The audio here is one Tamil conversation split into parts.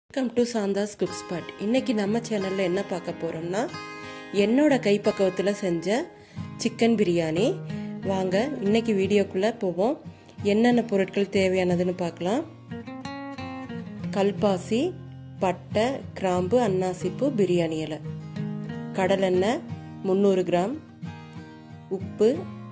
welcome to Shantha's cook spot இன்னைக்கு நம்ம சேனலில் என்ன பார்க்க போகிறோம்னா என்னோட கைப்பக்குவத்தில் செஞ்ச சிக்கன் பிரியாணி வாங்க இன்னைக்கு வீடியோக்குள்ளே போவோம் என்னென்ன பொருட்கள் தேவையானதுன்னு பார்க்கலாம் கல்பாசி பட்டை கிராம்பு அன்னாசிப்பூ பிரியாணி இலை கடலெண்ணெய் முந்நூறு கிராம் உப்பு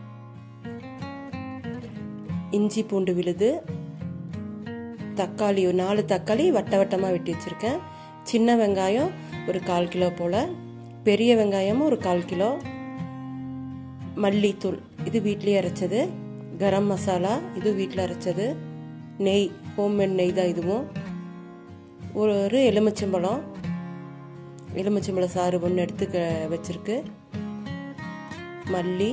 இஞ்சி பூண்டு விழுது தக்காளி ஒரு நாலு தக்காளி வட்ட வட்டமாக வெட்டி வச்சுருக்கேன் சின்ன வெங்காயம் ஒரு கால் கிலோ போல் பெரிய வெங்காயமும் ஒரு கால் கிலோ மல்லித்தூள் இது வீட்லேயே அரைச்சது கரம் மசாலா இது வீட்டில் அரைச்சது நெய் ஹோம்மேட் நெய் தான் இதுவும் ஒரு ஒரு எலுமிச்சம்பழம் எலுமிச்சம்பழம் சாறு ஒன்று எடுத்து வச்சுருக்கு மல்லி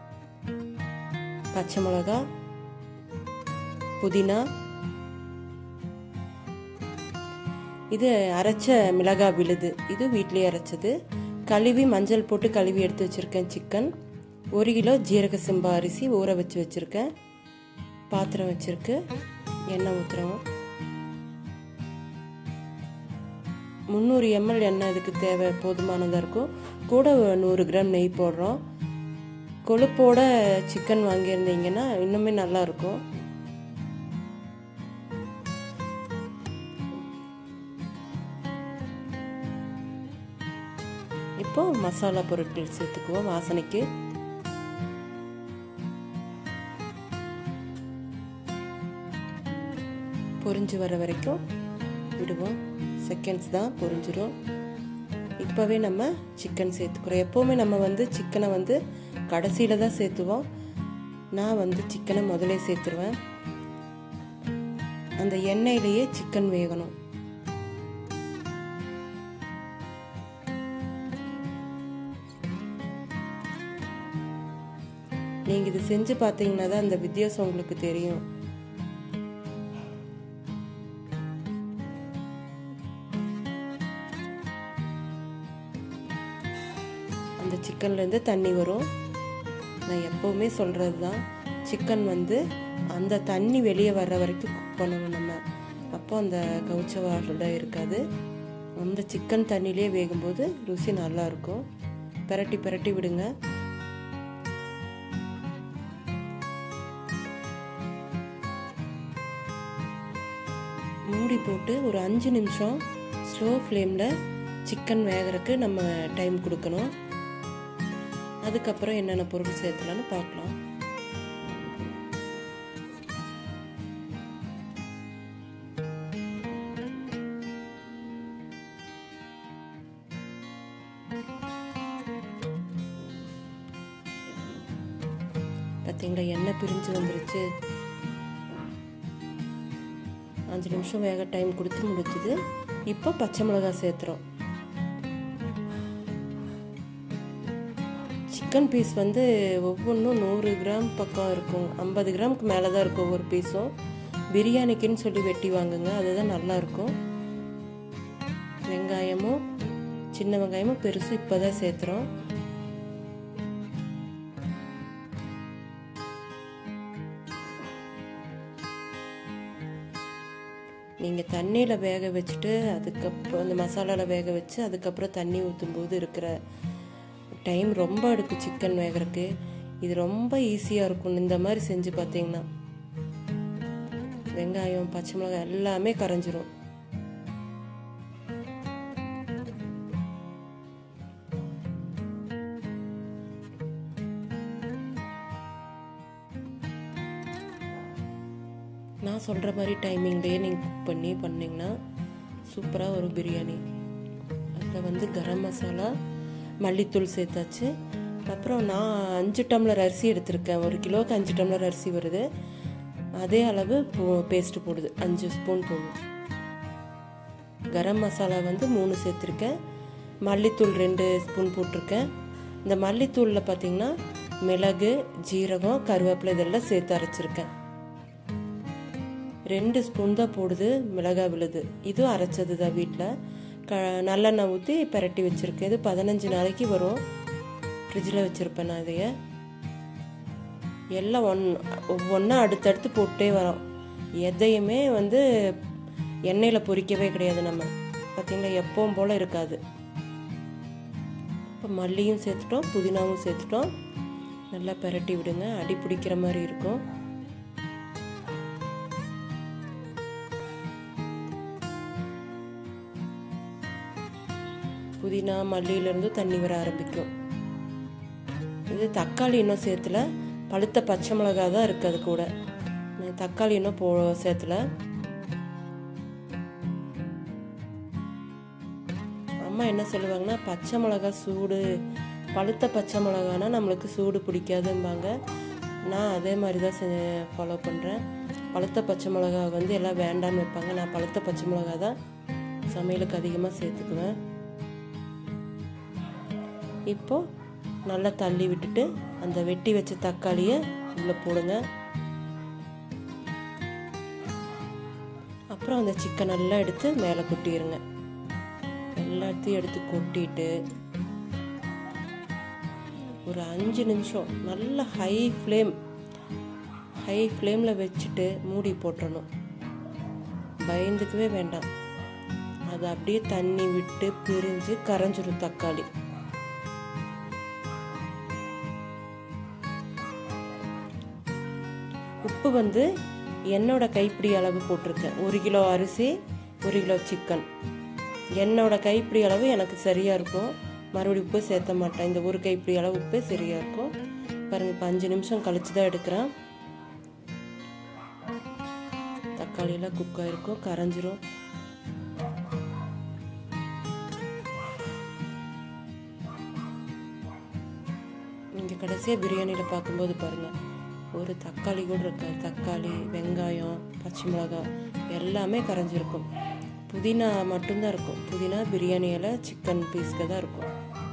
பச்சை மிளகா புதினா இது அரைச்ச மிளகா விழுது இது வீட்லேயே அரைச்சது கழுவி மஞ்சள் போட்டு கழுவி எடுத்து வச்சுருக்கேன் சிக்கன் ஒரு கிலோ ஜீரக சிம்பா அரிசி ஊற வச்சு வச்சுருக்கேன் பாத்திரம் வச்சுருக்கு எண்ணெய் ஊற்றுறோம் முந்நூறு எம்எல் எண்ணெய் இதுக்கு தேவை போதுமானதாக இருக்கும் கூட நூறு கிராம் நெய் போடுறோம் கொழுப்போட சிக்கன் வாங்கியிருந்தீங்கன்னா இன்னுமே நல்லாயிருக்கும் இப்போ மசாலா பொருட்கள் சேர்த்துக்குவோம் வாசனைக்கு பொரிஞ்சு வர வரைக்கும் விடுவோம் செகண்ட்ஸ் தான் பொரிஞ்சிடும் இப்போவே நம்ம சிக்கன் சேர்த்துக்கிறோம் எப்போவுமே நம்ம வந்து சிக்கனை வந்து கடைசியில் தான் சேர்த்துவோம் நான் வந்து சிக்கனை முதலே சேர்த்துருவேன் அந்த எண்ணெயிலேயே சிக்கன் வேகணும் நீங்கள் இது செஞ்சு பார்த்தீங்கன்னா தான் அந்த வித்தியாசம் உங்களுக்கு தெரியும் அந்த சிக்கன்லேருந்து தண்ணி வரும் நான் எப்போவுமே சொல்கிறது தான் சிக்கன் வந்து அந்த தண்ணி வெளியே வர்ற வரைக்கும் குக் பண்ணணும் நம்ம அப்போ அந்த கவுச்ச வாடை இருக்காது அந்த சிக்கன் தண்ணியிலே வேகும்போது ருசி நல்லாயிருக்கும் பிரட்டி பிரட்டி விடுங்க மூடி போட்டு ஒரு அஞ்சு நிமிஷம் ஸ்லோ ஃப்ளேமில் சிக்கன் வேகிறதுக்கு நம்ம டைம் கொடுக்கணும் அதுக்கப்புறம் என்னென்ன பொருள் சேர்த்துலான்னு பார்க்கலாம் பார்த்தீங்களா எண்ணெய் பிரிஞ்சு வந்துருச்சு அஞ்சு நிமிஷம் வேக டைம் கொடுத்து முடிச்சுது இப்போ பச்சை மிளகாய் சேர்த்துறோம் சிக்கன் பீஸ் வந்து ஒவ்வொன்றும் நூறு கிராம் பக்கம் இருக்கும் ஐம்பது கிராமுக்கு மேலே தான் இருக்கும் ஒவ்வொரு பீஸும் பிரியாணிக்குன்னு சொல்லி வெட்டி வாங்குங்க அதுதான் நல்லா இருக்கும் வெங்காயமும் சின்ன வெங்காயமும் பெருசு இப்போ தான் சேர்த்துறோம் நீங்கள் தண்ணியில் வேக வச்சுட்டு அதுக்கப்புறம் அந்த மசாலாவில் வேக வச்சு அதுக்கப்புறம் தண்ணி ஊற்றும்போது இருக்கிற டைம் ரொம்ப எடுக்கும் சிக்கன் வேகிறதுக்கு இது ரொம்ப ஈஸியாக இருக்கும் இந்த மாதிரி செஞ்சு பார்த்தீங்கன்னா வெங்காயம் பச்சை மிளகாய் எல்லாமே கரைஞ்சிரும் நான் சொல்கிற மாதிரி டைமிங்லேயே நீங்கள் குக் பண்ணி பண்ணிங்கன்னா சூப்பராக ஒரு பிரியாணி அதில் வந்து கரம் மசாலா மல்லித்தூள் சேர்த்தாச்சு அப்புறம் நான் அஞ்சு டம்ளர் அரிசி எடுத்திருக்கேன் ஒரு கிலோவுக்கு அஞ்சு டம்ளர் அரிசி வருது அதே அளவு பேஸ்ட்டு போடுது அஞ்சு ஸ்பூன் போடும் கரம் மசாலா வந்து மூணு சேர்த்துருக்கேன் மல்லித்தூள் ரெண்டு ஸ்பூன் போட்டிருக்கேன் இந்த மல்லித்தூளில் பார்த்தீங்கன்னா மிளகு ஜீரகம் கருவேப்பிலை இதெல்லாம் சேர்த்து அரைச்சிருக்கேன் ரெண்டு ஸ்பூன் தான் போடுது மிளகாய் விழுது இதுவும் அரைச்சது தான் வீட்டில் க நல்லெண்ணெய் ஊற்றி பரட்டி வச்சுருக்கேன் இது பதினஞ்சு நாளைக்கு வரும் ஃப்ரிட்ஜில் வச்சுருப்பேன் நான் இதைய எல்லாம் ஒன் ஒவ்வொன்றா அடுத்தடுத்து போட்டே வரோம் எதையுமே வந்து எண்ணெயில் பொரிக்கவே கிடையாது நம்ம பார்த்தீங்களா எப்பவும் போல் இருக்காது இப்போ மல்லியும் சேர்த்துட்டோம் புதினாவும் சேர்த்துட்டோம் நல்லா பெரட்டி விடுங்க அடி பிடிக்கிற மாதிரி இருக்கும் புதினா மல்லியிலேருந்து தண்ணி வர ஆரம்பிக்கும் இது தக்காளி இன்னும் சேர்த்துல பழுத்த பச்சை மிளகா தான் இருக்குது அது கூட நான் தக்காளி இன்னும் போ சேர்த்துல அம்மா என்ன சொல்லுவாங்கன்னா பச்சை மிளகா சூடு பழுத்த பச்சை மிளகானா நம்மளுக்கு சூடு பிடிக்காதும்பாங்க நான் அதே மாதிரி தான் செ ஃபாலோ பண்ணுறேன் பழுத்த பச்சை மிளகா வந்து எல்லாம் வேண்டாம்னு வைப்பாங்க நான் பழுத்த பச்சை மிளகா தான் சமையலுக்கு அதிகமாக சேர்த்துக்குவேன் இப்போ நல்லா தள்ளி விட்டுட்டு அந்த வெட்டி வச்ச தக்காளியை உள்ளே போடுங்க அப்புறம் அந்த சிக்கன் நல்லா எடுத்து மேலே கொட்டிடுங்க எல்லாத்தையும் எடுத்து கொட்டிட்டு ஒரு அஞ்சு நிமிஷம் நல்ல ஹை ஃப்ளேம் ஹை ஃப்ளேமில் வச்சுட்டு மூடி போட்டுறணும் பயந்துக்கவே வேண்டாம் அது அப்படியே தண்ணி விட்டு பிரிஞ்சு கரைஞ்சிரும் தக்காளி உப்பு வந்து என்னோட கைப்பிடி அளவு போட்டிருக்கேன் ஒரு கிலோ அரிசி ஒரு கிலோ சிக்கன் என்னோட கைப்பிடி அளவு எனக்கு சரியாக இருக்கும் மறுபடியும் உப்பு சேர்த்த மாட்டேன் இந்த ஒரு கைப்பிடி அளவு உப்பே சரியாக இருக்கும் பாருங்க இப்போ அஞ்சு நிமிஷம் கழிச்சு தான் எடுக்கிறேன் தக்காளியெல்லாம் குக் ஆகிருக்கும் கரைஞ்சிரும் நீங்கள் கடைசியாக பிரியாணியில் பார்க்கும்போது பாருங்கள் ஒரு தக்காளி கூட இருக்காது தக்காளி வெங்காயம் பச்சை மிளகாய் எல்லாமே கரைஞ்சிருக்கும் புதினா மட்டும்தான் இருக்கும் புதினா பிரியாணி இலை சிக்கன் பீஸ்க்கு தான் இருக்கும்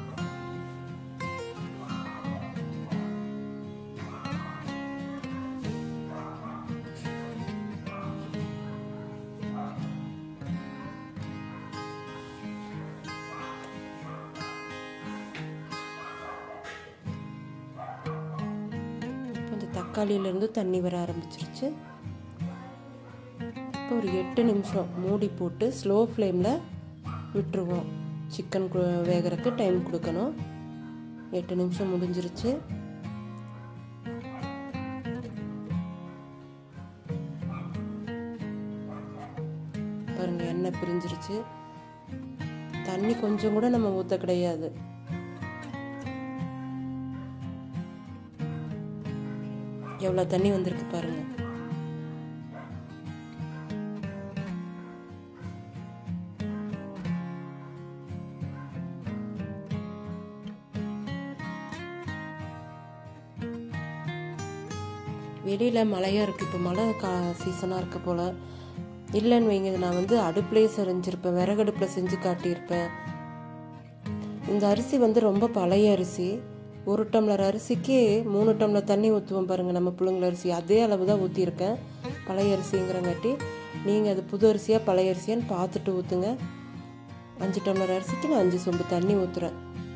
இந்த தக்காளியிலேருந்து தண்ணி வர ஆரம்பிச்சிருச்சு இப்போ ஒரு எட்டு நிமிஷம் மூடி போட்டு ஸ்லோ ஃப்ளேமில் விட்டுருவோம் சிக்கன் வேகிறதுக்கு டைம் கொடுக்கணும் எட்டு நிமிஷம் முடிஞ்சிருச்சு பாருங்க எண்ணெய் பிரிஞ்சிருச்சு தண்ணி கொஞ்சம் கூட நம்ம ஊற்ற கிடையாது எவ்வளோ தண்ணி வந்திருக்கு பாருங்க வெளியில் மழையாக இருக்குது இப்போ மழை கா சீசனாக இருக்க போல் இல்லைன்னு வைங்க நான் வந்து அடுப்புலேயே செஞ்சுருப்பேன் விறகடுப்பில் செஞ்சு காட்டியிருப்பேன் இந்த அரிசி வந்து ரொம்ப பழைய அரிசி ஒரு டம்ளர் அரிசிக்கு மூணு டம்ளர் தண்ணி ஊற்றுவோம் பாருங்கள் நம்ம புழுங்கல் அரிசி அதே அளவு தான் ஊற்றிருக்கேன் பழைய அரிசிங்கிறங்காட்டி நீங்கள் அது புது அரிசியாக பழைய அரிசியான்னு பார்த்துட்டு ஊற்றுங்க அஞ்சு டம்ளர் அரிசிக்கு நான் அஞ்சு சொம்பு தண்ணி ஊற்றுறேன்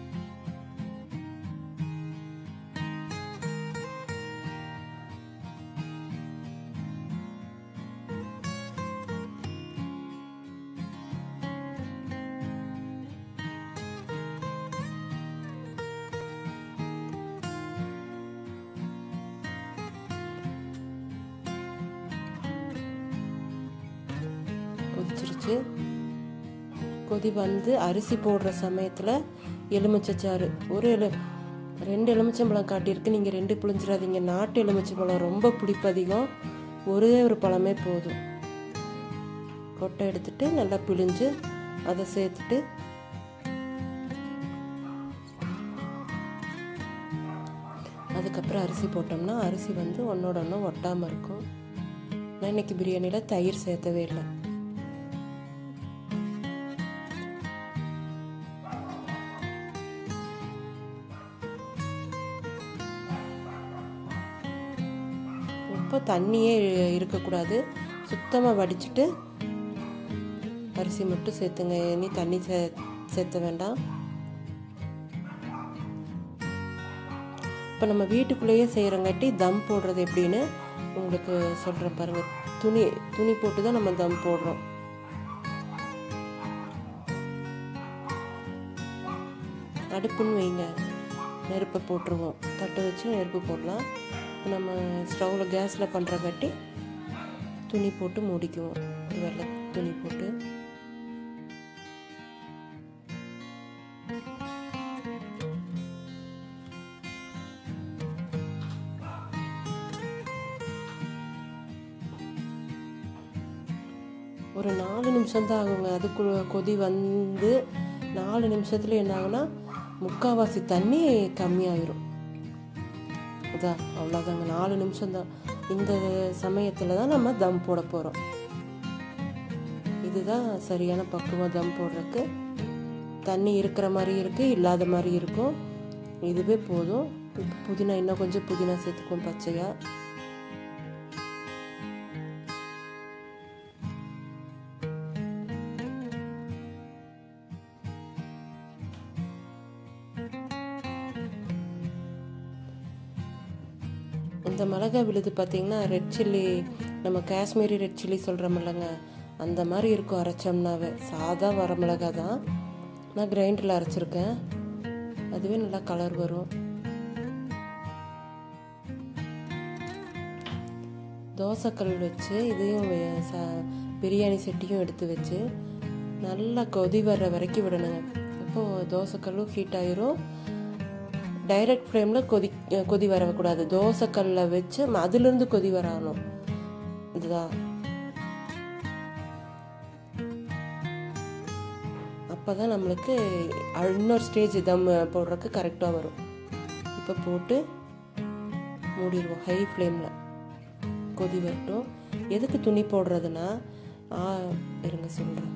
கொதிச்சிருச்சு கொதி வந்து அரிசி போடுற சமயத்தில் எலுமிச்சைச்சாறு ஒரு எலு ரெண்டு எலுமிச்சம்பழம் காட்டியிருக்கு நீங்கள் ரெண்டு புளிஞ்சிடாதீங்க நாட்டு எலுமிச்சம்பழம் ரொம்ப புளிப்பு அதிகம் ஒரே ஒரு பழமே போதும் கொட்டை எடுத்துட்டு நல்லா பிழிஞ்சு அதை சேர்த்துட்டு அதுக்கப்புறம் அரிசி போட்டோம்னா அரிசி வந்து ஒன்றோட ஒன்று ஒட்டாமல் இருக்கும் நான் இன்னைக்கு பிரியாணியில் தயிர் சேர்த்தவே இல்லை ரொம்ப தண்ணியே இருக்கக்கூடாது சுத்தமாக வடிச்சிட்டு அரிசி மட்டும் சேர்த்துங்க இனி தண்ணி சே சேர்த்த வேண்டாம் இப்போ நம்ம வீட்டுக்குள்ளேயே செய்கிறங்காட்டி தம் போடுறது எப்படின்னு உங்களுக்கு சொல்கிறேன் பாருங்கள் துணி துணி போட்டு தான் நம்ம தம் போடுறோம் அடுப்புன்னு வைங்க நெருப்பை போட்டுருவோம் தட்டு வச்சு நெருப்பு போடலாம் நம்ம ஸ்டவ்வில் கேஸில் பண்ணுற கட்டி துணி போட்டு மூடிக்குவோம் வெள்ளை துணி போட்டு ஒரு நாலு நிமிஷம் தான் ஆகுங்க அதுக்குள்ள கொதி வந்து நாலு நிமிஷத்துல என்ன ஆகுனா முக்கால்வாசி தண்ணி கம்மியாயிரும் அதான் அவ்வளோதாங்க நாலு நிமிஷம்தான் இந்த சமயத்தில் தான் நம்ம தம் போட போகிறோம் இதுதான் சரியான பக்குவம் தம் போடுறதுக்கு தண்ணி இருக்கிற மாதிரி இருக்குது இல்லாத மாதிரி இருக்கும் இதுவே போதும் இப்போ புதினா இன்னும் கொஞ்சம் புதினா சேர்த்துக்குவோம் பச்சையாக இந்த மிளகாய் விழுது பார்த்தீங்கன்னா ரெட் சில்லி நம்ம காஷ்மீரி ரெட் சில்லி சொல்கிறோமில்லங்க அந்த மாதிரி இருக்கும் அரைச்சோம்னாவே சாதா வர மிளகாய் தான் நான் கிரைண்டரில் அரைச்சிருக்கேன் அதுவே நல்லா கலர் வரும் தோசைக்கல் வச்சு இதையும் வே- ச- பிரியாணி செட்டியும் எடுத்து வச்சு நல்லா கொதி வர்ற வரைக்கும் விடணுங்க அப்போது தோசைக்கல்லும் ஹீட் ஆயிரும் டைரக்ட் ஃப்ளேமில் கொதி கொதி வரக்கூடாது தோசைக்கல்ல வச்சு ம- அதிலிருந்து கொதி வரணும் இதுதான் அப்போ தான் நம்மளுக்கு அ- இன்னொரு ஸ்டேஜ் தம் போடுறதுக்கு கரெக்டாக வரும் இப்போ போட்டு மூடிடுவோம் ஹை ஃப்ளேமில் கொதி வரட்டும் எதுக்கு துணி போடுறதுன்னா ஆ இருங்க சொல்கிறேன்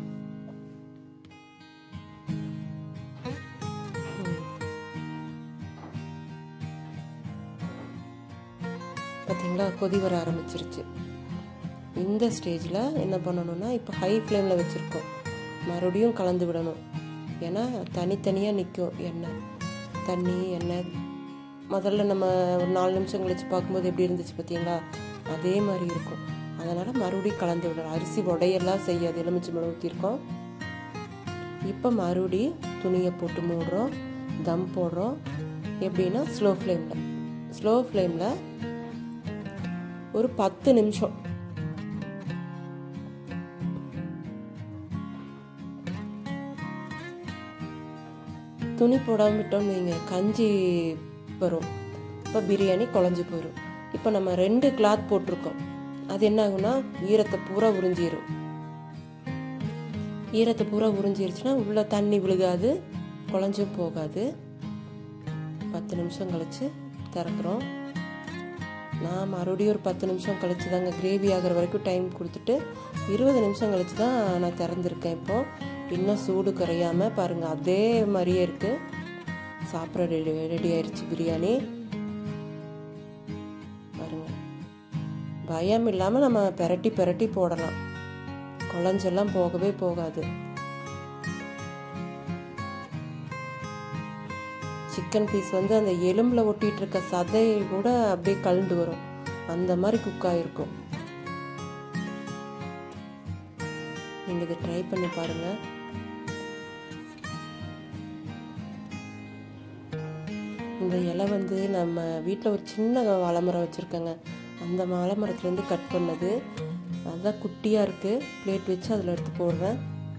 பார்த்தீங்களா கொதி வர ஆரம்பிச்சிருச்சு இந்த ஸ்டேஜில் என்ன பண்ணணும்னா இப்போ ஹை ஃப்ளேமில் வச்சுருக்கோம் மறுபடியும் கலந்து விடணும் ஏன்னா தனித்தனியாக நிற்கும் எண்ணெய் தண்ணி எண்ணெய் முதல்ல நம்ம ஒரு நாலு நிமிஷம் கழிச்சு பார்க்கும்போது எப்படி இருந்துச்சு பார்த்தீங்களா அதே மாதிரி இருக்கும் அதனால் மறுபடியும் கலந்து விடணும் அரிசி உடையெல்லாம் செய்யாது எலுமிச்சை மிளகு ஊற்றிருக்கோம் இப்போ மறுபடி துணியை போட்டு மூடுறோம் தம் போடுறோம் எப்படின்னா ஸ்லோ ஃப்ளேமில் ஸ்லோ ஃப்ளேமில் ஒரு பத்து நிமிஷம் துணி போடாம விட்டோம்னு வைங்க கஞ்சி வரும் இப்போ பிரியாணி குழஞ்சி போயிடும் இப்போ நம்ம ரெண்டு கிளாத் போட்டிருக்கோம் அது என்ன ஆகும்னா ஈரத்தை பூரா உறிஞ்சிரும் ஈரத்தை பூரா உறிஞ்சிருச்சுன்னா உள்ள தண்ணி விழுகாது குழஞ்சும் போகாது பத்து நிமிஷம் கழிச்சு திறக்கிறோம் நான் மறுபடியும் ஒரு பத்து நிமிஷம் கழிச்சு தாங்க கிரேவி ஆகிற வரைக்கும் டைம் கொடுத்துட்டு இருபது நிமிஷம் கழிச்சு தான் நான் திறந்துருக்கேன் இப்போது இன்னும் சூடு குறையாமல் பாருங்கள் அதே மாதிரியே இருக்குது சாப்பிட ரெடி ரெடி ஆயிடுச்சு பிரியாணி பாருங்க பயம் இல்லாமல் நம்ம பெரட்டி பெரட்டி போடலாம் குழஞ்செல்லாம் போகவே போகாது சிக்கன் பீஸ் வந்து அந்த எலும்பில் ஒட்டிட்டு இருக்க சதை கூட அப்படியே கலண்டு வரும் அந்த மாதிரி குக் ஆகிருக்கும் நீங்கள் இதை ட்ரை பண்ணி பாருங்கள் இந்த இலை வந்து நம்ம வீட்டில் ஒரு சின்ன வாழைமரம் வச்சுருக்கேங்க அந்த வாழைமரத்துலேருந்து கட் பண்ணது அதுதான் குட்டியாக இருக்குது பிளேட் வச்சு அதில் எடுத்து போடுறேன்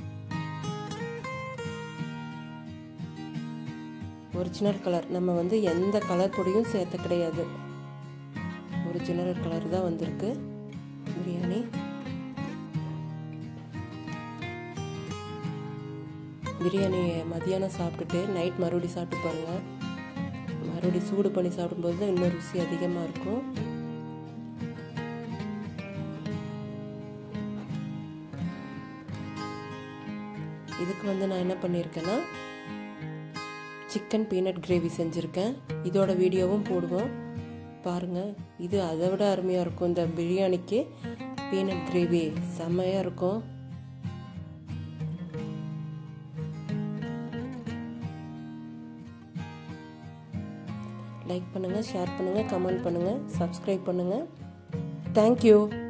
ஒரிஜினல் கலர் நம்ம வந்து எந்த கலர் பொடியும் சேர்த்த கிடையாது ஒரிஜினல் கலர் தான் வந்திருக்கு பிரியாணி பிரியாணி மதியானம் சாப்பிட்டுட்டு நைட் மறுபடி சாப்பிட்டு பாருங்கள் மறுபடி சூடு பண்ணி சாப்பிடும்போது தான் இன்னும் ருசி அதிகமாக இருக்கும் இதுக்கு வந்து நான் என்ன பண்ணியிருக்கேன்னா சிக்கன் பீனட் கிரேவி செஞ்சுருக்கேன் இதோட வீடியோவும் போடுவோம் பாருங்கள் இது அதை விட அருமையாக இருக்கும் இந்த பிரியாணிக்கு பீனட் கிரேவி செம்மையாக இருக்கும் லைக் பண்ணுங்கள் ஷேர் பண்ணுங்கள் கமெண்ட் பண்ணுங்கள் சப்ஸ்கிரைப் பண்ணுங்கள் தேங்க்யூ